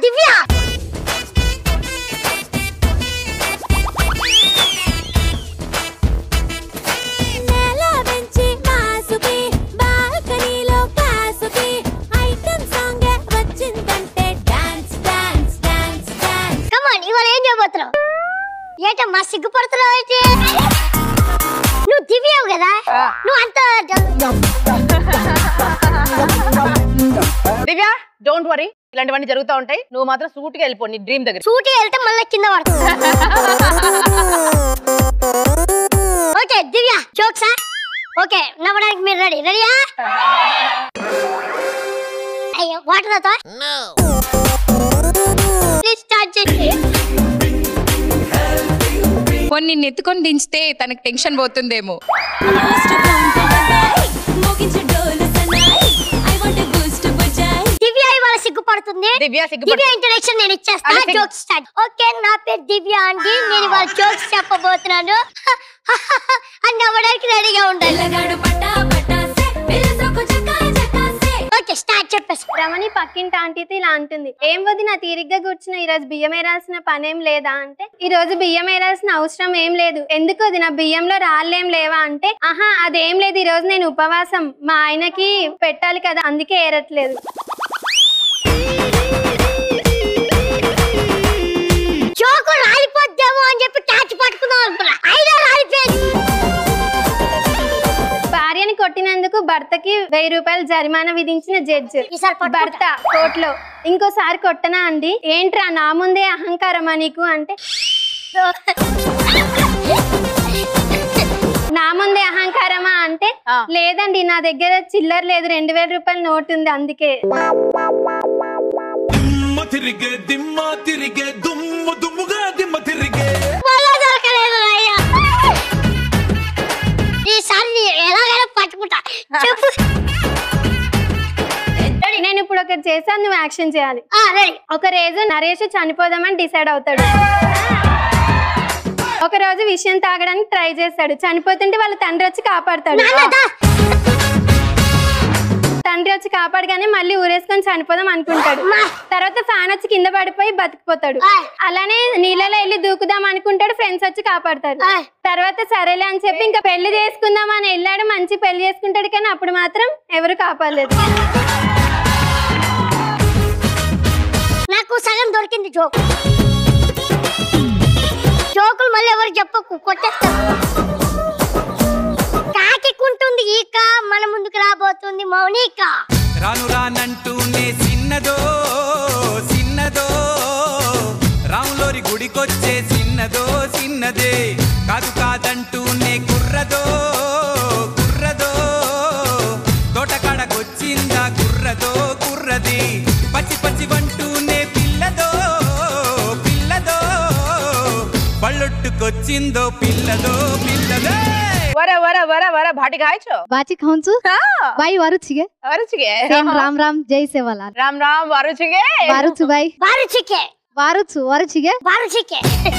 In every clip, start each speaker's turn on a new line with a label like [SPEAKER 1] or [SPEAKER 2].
[SPEAKER 1] దివ్య
[SPEAKER 2] నేల వెంచి మాసుకి బాల్కనీలో క్లాసుకి ఐటమ్ సాంగ్ వచ్చిందంటే dance dance dance dance
[SPEAKER 1] come on ఇవాళ ఏం చేయబోతున్నావు ఏటమ్మా సిగ్గుపడుతున్నావు అయితే నువ్వు దివ్యావు కదా నువ్వు అంత
[SPEAKER 3] దివ్య డోంట్ వరీ ఇలాంటివన్నీ జరుగుతూ ఉంటాయి నువ్వు మాత్రం సూట్గా వెళ్ళిపో నీ డ్రీమ్ దగ్గర
[SPEAKER 1] సూటి వెళ్తే మళ్ళీ కింద పడుతుంది ఓకే దివ్య జోక్సా ఓకే నవ్వడానికి మీరు రెడీ రెడీయా అయ్యో వాటర్ అవుతా స్టార్ట్ చేసి
[SPEAKER 4] కొన్ని నెత్తుకొని దించితే తనకి టెన్షన్ పోతుందేమో
[SPEAKER 2] మోగించు డోలు సన్నాయి ఐ వాంట్ బూస్ట్ బజాయ్
[SPEAKER 1] దివ్య ఇవాళ సిగ్గుపడుతుంది
[SPEAKER 3] దివ్య సిగ్గుపడు
[SPEAKER 1] దివ్య ఇంట్రడక్షన్ నేను ఇచ్చేస్తా
[SPEAKER 3] అది సిగ్గు-
[SPEAKER 1] జోక్స్ స్టార్ట్ ఓకే నా పేరు దివ్య అండి నేను ఇవాళ జోక్స్ చెప్పబోతున్నాను అని నవ్వడానికి రెడీగా ఉండాలి
[SPEAKER 2] తెల్లగాడు పట్టా పట్టాసే పిల్లసొక్కు జకా జకాసే
[SPEAKER 1] ఓకే స్టార్ట్ చెప్పేసి
[SPEAKER 5] రమణి పక్కింటి ఆంటీతో ఇలా అంటుంది ఏం వదిన తీరిగ్గా కూర్చున్న ఈ రోజు బియ్యం ఏరాల్సిన పనేం లేదా అంటే ఈ రోజు బియ్యం ఏరాల్సిన అవసరం ఏం లేదు ఎందుకు వదిన బియ్యంలో రాళ్ళేం లేవా అంటే ఆహా అదేం లేదు ఈ రోజు నేను ఉపవాసం మా ఆయనకి పెట్టాలి కదా అందుకే ఏరట్లేదు
[SPEAKER 1] జోకు రాలిపోద్దేమో అని చెప్పి క్యాచ్ పట్టుకుందాం అనుకున్నా అయినా రాలిపోయింది
[SPEAKER 5] భార్యని కొట్టినందుకు భర్తకి వెయ్యి రూపాయలు జరిమానా విధించిన జడ్జి
[SPEAKER 1] ఈసారి పట్టుకుంటా.
[SPEAKER 5] భర్త కోర్టులో ఇంకోసారి కొట్టనా అండి ఏంట్రా నా ముందే అహంకారమా నీకు అంటే నా ముందే అహంకారమా అంటే
[SPEAKER 3] ఆ.
[SPEAKER 5] లేదండి నా దగ్గర చిల్లర లేదు రెండు వేల రూపాయల నోట్ ఉంది అందుకే
[SPEAKER 6] దిమ్మ తిరిగే దిమ్మ తిరిగే దుమ్ము దుమ్ముగా దిమ్మ తిరిగే
[SPEAKER 1] మళ్ళా దొరకలేదు అయ్యా ఈసారి నీ ఎలాగైనా పట్టుకుంటా చెప్పు
[SPEAKER 5] నేను ఇప్పుడు ఒకటి చేశాను నువ్వు యాక్షన్ చేయాలి
[SPEAKER 1] ఆ, రెడీ
[SPEAKER 5] ఒక రోజు నరేష్ చనిపోదామని డిసైడ్ అవుతాడు ఒక రోజు విషయం తాగడానికి ట్రై చేస్తాడు చనిపోతుంటే వాళ్ళ తండ్రి వచ్చి కాపాడతాడు
[SPEAKER 1] నాన్నదా
[SPEAKER 5] తండ్రి వచ్చి కాపాడగానే మళ్ళీ ఊరేసుకొని చనిపోదాం అనుకుంటాడు తర్వాత ఫ్యాన్ వచ్చి కింద పడిపోయి బతికిపోతాడు
[SPEAKER 1] ఆయ్.
[SPEAKER 5] అలానే నీళ్ళలో వెళ్ళి దూకుదాం అనుకుంటాడు ఫ్రెండ్స్ వచ్చి కాపాడతారు
[SPEAKER 1] ఆయ్.
[SPEAKER 5] తర్వాత సరేలే అని చెప్పి ఇంకా పెళ్లి చేసుకుందాం అని వెళ్ళాడు మంచి పెళ్లి చేసుకుంటాడు కానీ అప్పుడు మాత్రం ఎవరు కాపాడలేదు
[SPEAKER 1] నాకు సగం దొరికింది జోక్ జోకులు మళ్ళీ ఎవరు చెప్పకు కొట్టేస్తారు కాకికుంటుంది ఈక మన ముందుకు రాబోతుంది మౌనిక
[SPEAKER 7] రాను రానంటూనే చిన్నదో చిన్నదో రాములోరి గుడికొచ్చే చిన్నదో చిన్నదే కాదు కాదంటూనే కుర్రదో కుర్రదో తోటకాడకొచ్చిందా కుర్రదో కుర్రది పచ్చి పచ్చి వంటూనే పిల్లదో పిల్లదో పళ్ళొట్టుకొచ్చిందో పిల్లదో పిల్లదే
[SPEAKER 3] వర వర వర వర ભાટી ખાય છો
[SPEAKER 8] બાચી ખાઉં છું
[SPEAKER 3] હા
[SPEAKER 8] ભાઈ વારું છે કે
[SPEAKER 3] વારું છે કે
[SPEAKER 8] સેમ રામ રામ જય સેવાલાલ
[SPEAKER 3] રામ રામ વારું છે કે
[SPEAKER 8] વારું છું ભાઈ
[SPEAKER 1] వారు చికే
[SPEAKER 8] વારું છું વારું છે કે
[SPEAKER 1] వారు చికే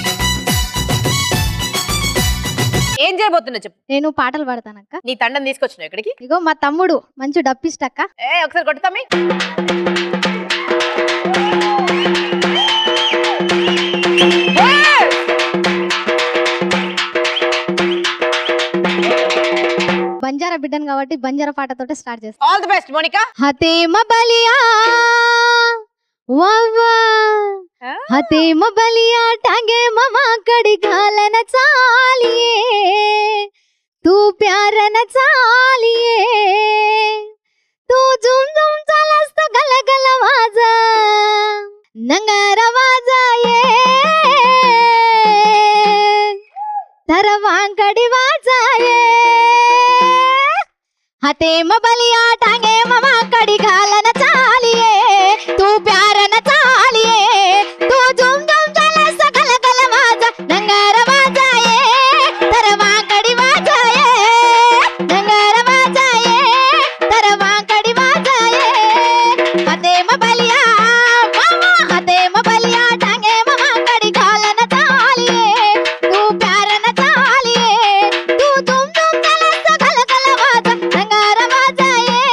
[SPEAKER 3] ఏం చేయబోతున్నా చెప్పు
[SPEAKER 8] నేను పాటలు పాడతానక్క
[SPEAKER 3] నీ తండం తీసుకొచ్చినావు ఇక్కడికి
[SPEAKER 8] ఇగో మా తమ్ముడు మంచి డప్పిస్టక్క
[SPEAKER 3] ఏ ఒకసారి కొట్టుతామి
[SPEAKER 8] బంజారా బిడ్డను కాబట్టి బంజారా పాటతోటే స్టార్ట్ చేస్తాను
[SPEAKER 3] ఆల్ ది బెస్ట్ మోనికా
[SPEAKER 8] హతేమ బలియా వావా హతేమ బలియా टांगे ममा कड़ी घालन चालिए तू प्यार न चालिए तू झुम झुम चालस तर गल गल वाजा नंगार वाजाये तर वांकडी वाजाये हतेम बलिया टांगे ममा कड़ी घालन चालिए तू प्यार न चालिए तू झुम झुम चलस गल गल वाजा नंगार वाजाये तर वांकडी वाजाये नंगार वाजाये तर वांकडी वाजाये हतेम बलिया मामा हतेम बलिया टांगे ममा कड़ी घालन चालिए तू प्यार न चालिए तू झुम झुम चलस गल गल वाजा नंगार वाजाये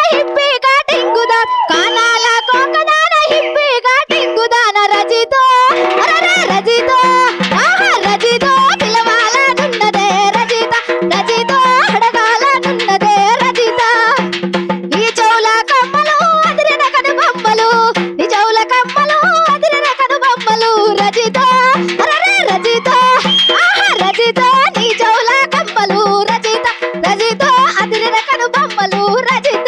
[SPEAKER 8] హిప్పిగా టింగుదా కానాల కోకదాన హిప్పిగా టింగుదాన రజితో అరరే రజితో ఆహా రజితో పిలవాలనున్నదే రజిత రజితో అడగాలనున్నదే రజిత నీ చెవుల కమ్మలు అదిరిన కను బొమ్మలు నీ చెవుల కమ్మలు అదిరిన కను బొమ్మలు రజిత అరరే రజిత ఆహా రజిత నీ చెవుల కమ్మలు రజిత రజిత అదిరిన కను బొమ్మలు రజిత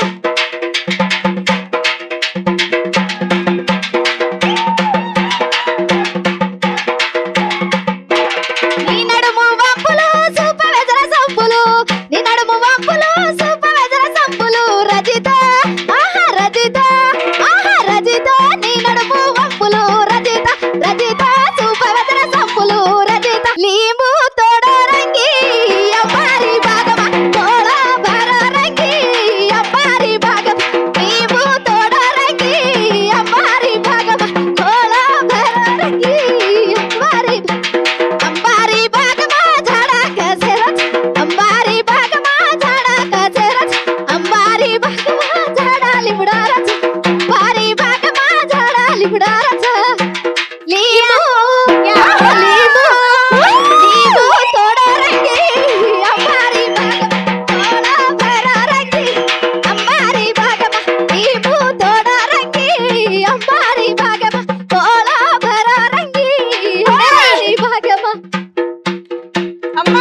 [SPEAKER 8] నీ నడుము వంపులు సూప వెజర సంపులు నీ నడుము వంపులు సూప వెజర సంపులు రజిత ఆహా రజిత ఆహా రజిత నీ నడుము వంపులు రజిత రజిత సూప వెజర సంపులు రజిత లీము తోడ రంగి అమ్మారి భాగమ తోడ భర రంగి అమ్మారి భాగమ లీము తోడ రంగి అమ్మారి భాగమ తోడ భర రంగి అమ్మారి అంబారి బాగమా ఝాడా కసరత్ అంబారి బాగమా ఝాడా కసరత్ అంబారి బాగమా ఝాడా లిబడారత్ అంబారి బాగమా ఝాడా లిబడారత్ లీము ఆహా లీము లీము తోడా రంగి అంబారి బాగమా తోడా భరా రంగి అంబారి బాగమా లీము తోడా రంగి అంబారి బాగమా తోడా భరా రంగి అంబారి బాగమా
[SPEAKER 3] అమ్మా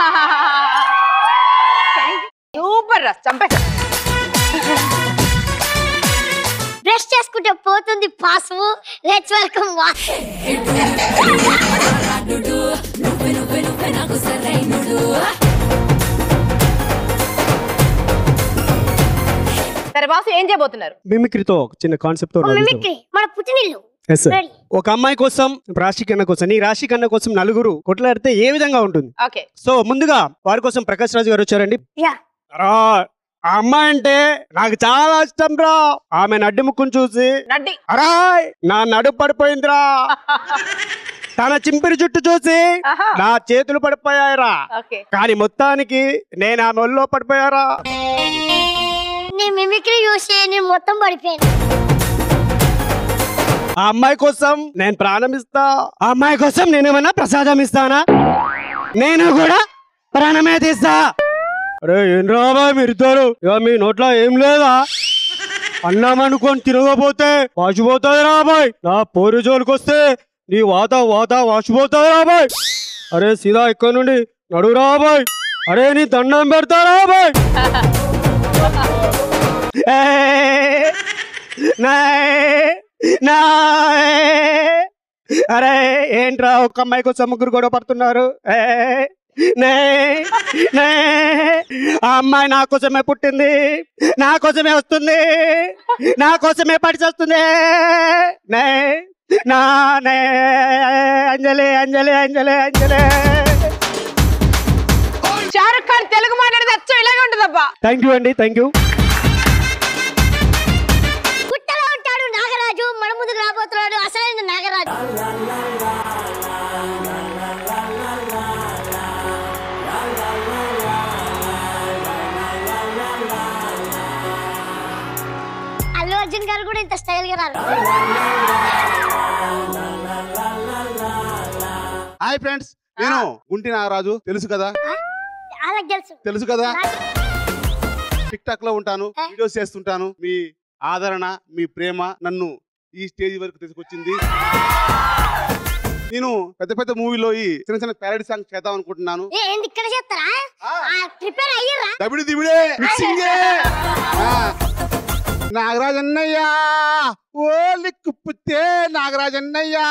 [SPEAKER 3] సూపర్ రా చంపేసా
[SPEAKER 1] బ్రష్ చేసుకుంటే పోతుంది పాసు లెట్స్ వెల్కమ్ వాసు
[SPEAKER 3] సరే బాసు ఏం చేయబోతున్నారు
[SPEAKER 9] మిమిక్రీతో ఒక చిన్న కాన్సెప్ట్ తో నడుస్తాం.
[SPEAKER 1] మిమిక్రీ మన పుట్టినిల్లు
[SPEAKER 9] Yes, sir.
[SPEAKER 1] Ready.
[SPEAKER 9] ఒక అమ్మాయి కోసం రాశి కన్న కోసం నీ రాశి కన్న కోసం నలుగురు కొట్లాడితే ఏ విధంగా ఉంటుంది
[SPEAKER 3] ఓకే
[SPEAKER 9] సో ముందుగా వారి కోసం ప్రకాష్ రాజు గారు వచ్చారండి
[SPEAKER 1] యా
[SPEAKER 9] రా ఆ అమ్మాయి అంటే నాకు చాలా ఇష్టం రా ఆమె నడ్డి ముక్కును చూసి
[SPEAKER 3] నడ్డి
[SPEAKER 9] అరాయ్ నా నడు పడిపోయిందిరా తన చింపిరి జుట్టు చూసి
[SPEAKER 3] ఆహా.
[SPEAKER 9] నా చేతులు పడిపోయాయిరా
[SPEAKER 3] ఓకే
[SPEAKER 9] కానీ మొత్తానికి నేను ఆమె ఒళ్ళో పడిపోయారా
[SPEAKER 1] నీ మిమిక్రీ చూసి నేను మొత్తం పడిపోయాను
[SPEAKER 9] ఆ అమ్మాయి కోసం నేను ప్రాణం ఇస్తా ఆ అమ్మాయి కోసం నేనేమన్నా ప్రసాదం ఇస్తానా నేను కూడా ప్రాణమే తీస్తా అరే ఏం రాబా మీరు ఇద్దరు ఇక మీ నోట్లో ఏం లేదా అన్నం అనుకొని తిరగపోతే వాచిపోతుంది రాబాయ్ నా పోరు జోలికి వస్తే నీ వాత వాత వాచిపోతుంది రాబాయ్ అరే సీదా ఇక్కడ నుండి నడు రాబాయ్ అరే నీ దండం పెడతా రాబాయ్ ఏ, నాయ్, నాయ్. అరే ఏంట్రా ఒక్క అమ్మాయి కోసం ముగ్గురు గొడవ పడుతున్నారు ఏ, నే, నే. ఆ అమ్మాయి నా కోసమే పుట్టింది నా కోసమే వస్తుంది నా కోసమే పడిచేస్తుంది నే నా నే అంజలి అంజలి అంజలి అంజలి
[SPEAKER 3] షారుఖ్ ఖాన్ తెలుగు మాట్లాడితే అచ్చం ఇలాగే ఉంటుందబ్బా
[SPEAKER 9] థ్యాంక్ యూ అండి థ్యాంక్ యూ
[SPEAKER 1] పుట్టలో ఉంటాడు నాగరాజు మన ముందుకు రాబోతున్నాడు అసలైన నాగరాజు అల్లు అర్జున్ గారు కూడా ఇంత స్టైల్ గా రారు
[SPEAKER 10] హాయ్ ఫ్రెండ్స్ నేను గుంటి నాగరాజు తెలుసు కదా
[SPEAKER 1] అలాగే తెలుసు
[SPEAKER 10] తెలుసు కదా టిక్ టాక్ లో ఉంటాను వీడియోస్ చేస్తుంటాను మీ ఆదరణ మీ ప్రేమ నన్ను ఈ స్టేజ్ వరకు తీసుకొచ్చింది నేను పెద్ద పెద్ద మూవీలో ఈ చిన్న చిన్న ప్యారడీ సాంగ్ చేద్దాం అనుకుంటున్నాను
[SPEAKER 1] ఏ, ఏంది ఇక్కడ చేస్తారా ప్రిపేర్ అయ్యారా
[SPEAKER 10] దబిడి దిబిడే మిక్సింగే ఆ. నాగరాజన్నయ్యా ఓ లిక్కుప్పుతే నాగరాజన్నయ్యా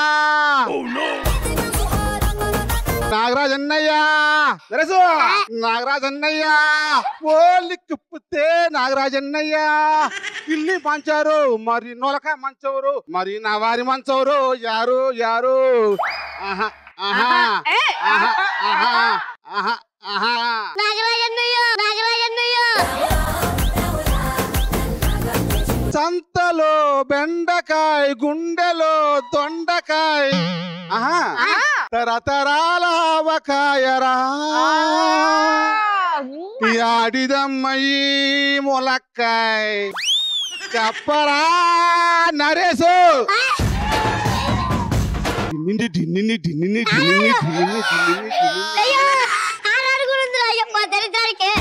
[SPEAKER 10] నాగరాజన్నయ్యా నరసు నాగరాజన్నయ్యా ఓ లిక్కుప్పుతే నాగరాజన్నయ్యా ఇల్లి మంచారు మరి నొలక మంచవరు మరి నా వారి మంచవరు యారు యారు ఆహా ఆహా ఆహా ఆహా ఆహా ఆహా
[SPEAKER 1] నాగరాజన్నయ్య నాగరాజన్నయ్య
[SPEAKER 10] సంతలో బెండకాయ గుండెలో దొండకాయ ఆహా తరతరాల ఆవకాయరా ఆడిదమ్మయి ములక్కాయ్ చెప్పరా నరేసు డిన్నిని డిన్నిని డిన్నిని డిన్నిని డిన్నిని డిన్నిని డిన్నిని
[SPEAKER 1] అయ్యో ఆరు అడుగులు ఉంది అయ్యో మా దరిద్రానికి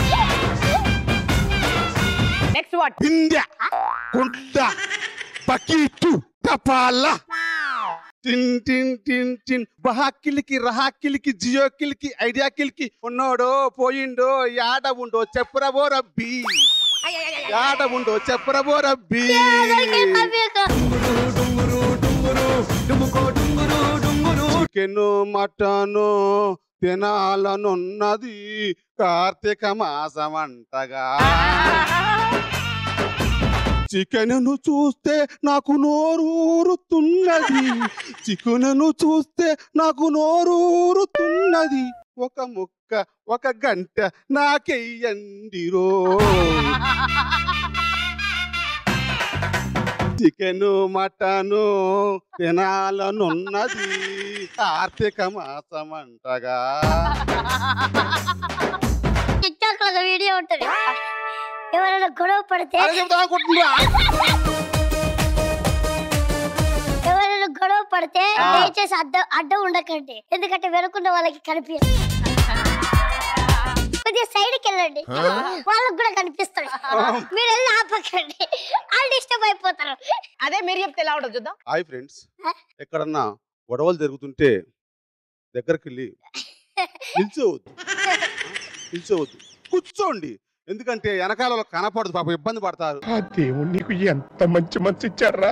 [SPEAKER 3] నెక్స్ట్ వాట్
[SPEAKER 10] బిందె కుండ బకీటు తపాల టిన్ టిన్ టిన్ టిన్ బహాకిలికి రహాకిలికి జియోకిలికి ఐడియాకిలికి ఉన్నోడో పోయిండో యాడ ఉండో చెప్పురబో రబ్బీ యాడ ఉండో చెప్పురబో రబ్బీ చికెను మటను తినాలనున్నది కార్తీక మాసమంటగా చికెన్ను చూస్తే నాకు నోరూరుతున్నది చికెన్ను చూస్తే నాకు నోరూరుతున్నది ఒక ముక్క ఒక గంట నాకెయ్యండిరో చికెను మటను తినాలనున్నది కార్తీక మాసమంటగా
[SPEAKER 1] టిక్ టాక్ లో ఒక వీడియో ఉంటది ఎవరైనా గొడవ పడితే
[SPEAKER 10] అదే చెప్తా అనుకుంటున్నా
[SPEAKER 1] ఎవరైనా గొడవ పడితే
[SPEAKER 10] ఆ.
[SPEAKER 1] దయచేసి అడ్డం అడ్డం ఉండకండి ఎందుకంటే వెనుకున్న వాళ్ళకి కనిపించదు కొద్దిగా సైడ్కి వెళ్ళండి వాళ్ళకి కూడా కనిపిస్తాడు మీరు వెళ్ళి ఆపకండి వాళ్ళు డిస్టర్బ్ అయిపోతారు
[SPEAKER 3] అదే మీరు చెప్తే ఎలా ఉండదు చూద్దాం
[SPEAKER 10] హాయ్ ఫ్రెండ్స్ ఎక్కడన్నా గొడవలు జరుగుతుంటే దగ్గరికి వెళ్ళి నిల్చోవద్దు నిల్చోవద్దు కూర్చోండి ఎందుకంటే వెనకాల వాళ్ళకి కనపడదు పాప ఇబ్బంది పడతారు
[SPEAKER 11] ఆ దేవుడు నీకు ఎంత మంచి మంచి ఇచ్చారా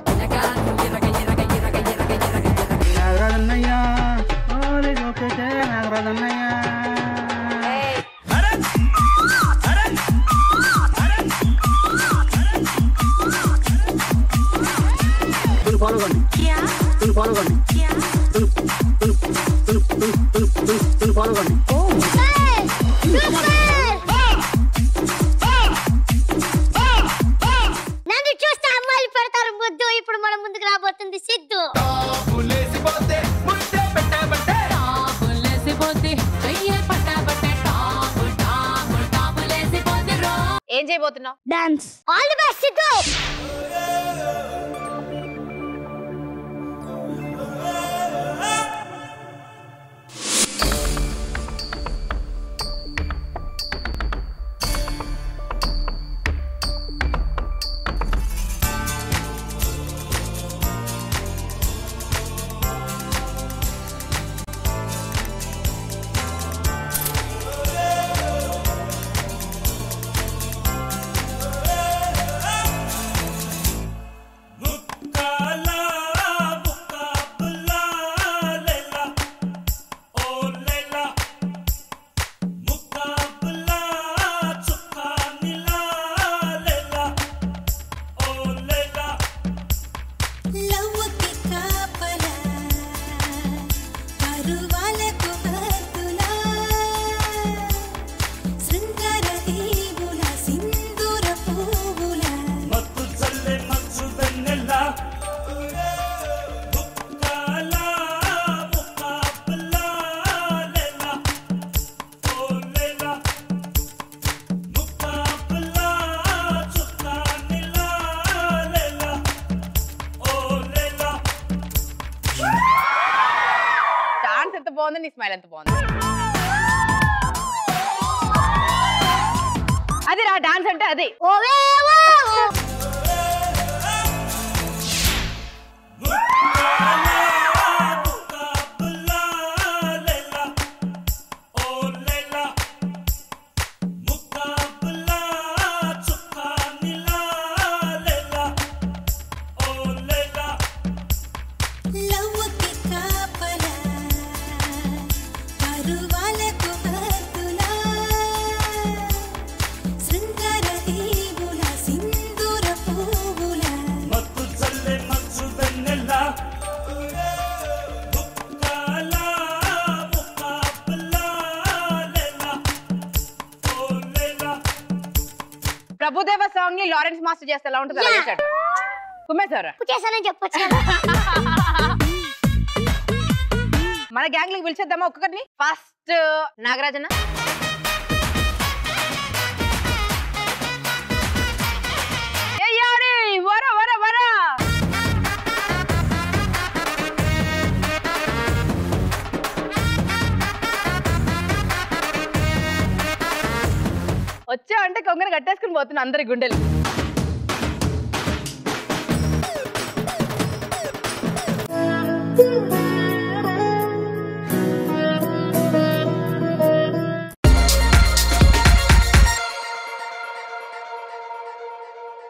[SPEAKER 1] నన్ను చూస్తే అమ్మాయిలు పెడతారు ముద్దు ఇప్పుడు మన ముందుకు రాబోతుంది సిద్ధు
[SPEAKER 3] ఏం చేయబోతున్నావు
[SPEAKER 1] dance all the best Siddhu
[SPEAKER 2] లవ్వుకి కాపలా పరువాలకు హద్దులా శృంగార దీవుల సింధూర పువ్వుల
[SPEAKER 6] మత్తు చల్లే మచ్చు వెన్నెల ముక్కాల ముక్కాపుల లెల ఓ లెల ముక్కాపుల చుక్కా నిల లెల ఓ లెల
[SPEAKER 3] డాన్స్ ఎంత బాగుంది నీ స్మైల్ ఎంత బాగుంది అది రా డాన్స్ అంటే అది
[SPEAKER 1] ఓవే ఓ
[SPEAKER 2] లవ్వుకి కాపలా పరువాలకు హద్దులా శృంగార దీవుల సింధూర పువ్వుల
[SPEAKER 6] మత్తు చల్లే మచ్చు వెన్నెల ముక్కాల ముక్కాపుల లెల ఓ లెల
[SPEAKER 3] ప్రభుదేవ సాంగ్ ని లారెన్స్ మాస్టర్ చేస్తే ఎలా ఉంటుంది అలా
[SPEAKER 1] Yeah.
[SPEAKER 3] చేశాడు కుమ్మేశారు
[SPEAKER 1] చేశానని చెప్పొచ్చు కదా
[SPEAKER 3] మన గ్యాంగ్ లింగ్ పిలిచేద్దామా ఒక్కొక్కరిని ఫస్ట్ నాగరాజన వచ్చా అంటే కొంగని కట్టేసుకుని పోతున్నా అందరి గుండెలు